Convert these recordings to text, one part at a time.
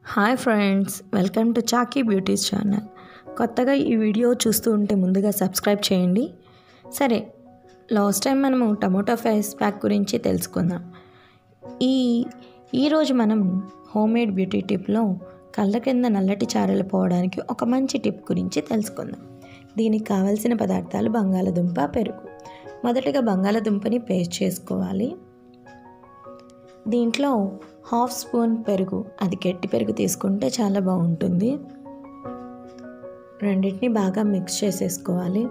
hi friends welcome to Chaki Beauties channel కొత్తగా ఈ video చూస్తూ ఉంటే ముందుగా సబ్స్క్రైబ్ చేయండి సరే లాస్ట్ టైం మనము టమోటా ఫేస్ ప్యాక్ గురించి తెలుసుకుందాం ఈ ఈరోజు మనం హోమ్ మేడ్ బ్యూటీ టిప్లో కళ్ళ కింద నల్లటి చారలు పోవడానికి ఒక మంచి టిప్ గురించి తెలుసుకుందాం దీనికి కావలసిన పదార్థాలు బంగాళదుంప పెరుగు మొదటగా బంగాళదుంపని పేస్ట్ చేసుకోవాలి దీంట్లో హాఫ్ స్పూన్ పెరుగు అది గట్టి పెరుగు తీసుకుంటే చాలా బాగుంటుంది రెండింటిని బాగా మిక్స్ చేసేసుకోవాలి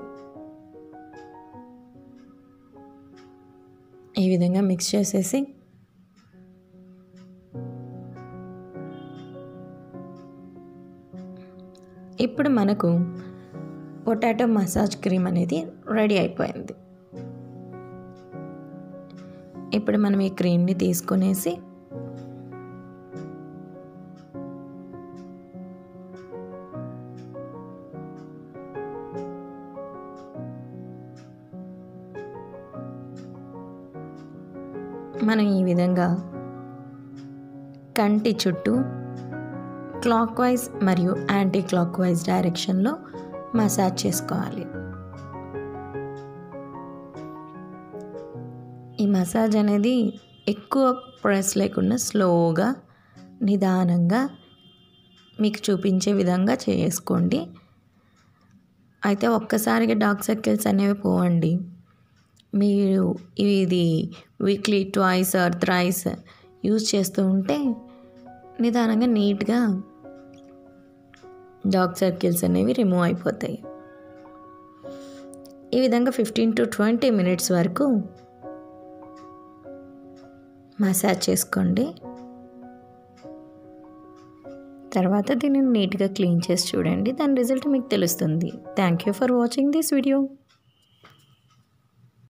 ఈ విధంగా మిక్స్ చేసేసి ఇప్పుడు మనకు పొటాటో మసాజ్ క్రీమ్ అనేది రెడీ అయిపోయింది ఇప్పుడు మనం ఈ క్రీమ్ని తీసుకునేసి మనం ఈ విధంగా కంటి చుట్టూ క్లాక్ వైజ్ మరియు యాంటీ క్లాక్ వైజ్ డైరెక్షన్లో మసాజ్ చేసుకోవాలి ఈ మసాజ్ అనేది ఎక్కువ ప్రెస్ లేకుండా స్లోగా నిదానంగా మీకు చూపించే విధంగా చేసుకోండి అయితే ఒక్కసారిగా డార్క్ సర్కిల్స్ అనేవి పోవండి మీరు ఇది weekly twice or thrice use చేస్తూ ఉంటే నిదానంగా నీట్గా డార్క్ సర్కిల్స్ అనేవి రిమూవ్ అయిపోతాయి ఈ విధంగా ఫిఫ్టీన్ టు ట్వంటీ మినిట్స్ వరకు మసాజ్ చేసుకోండి తర్వాత దీనిని నీట్గా క్లీన్ చేసి చూడండి దాని రిజల్ట్ మీకు తెలుస్తుంది thank you for watching this video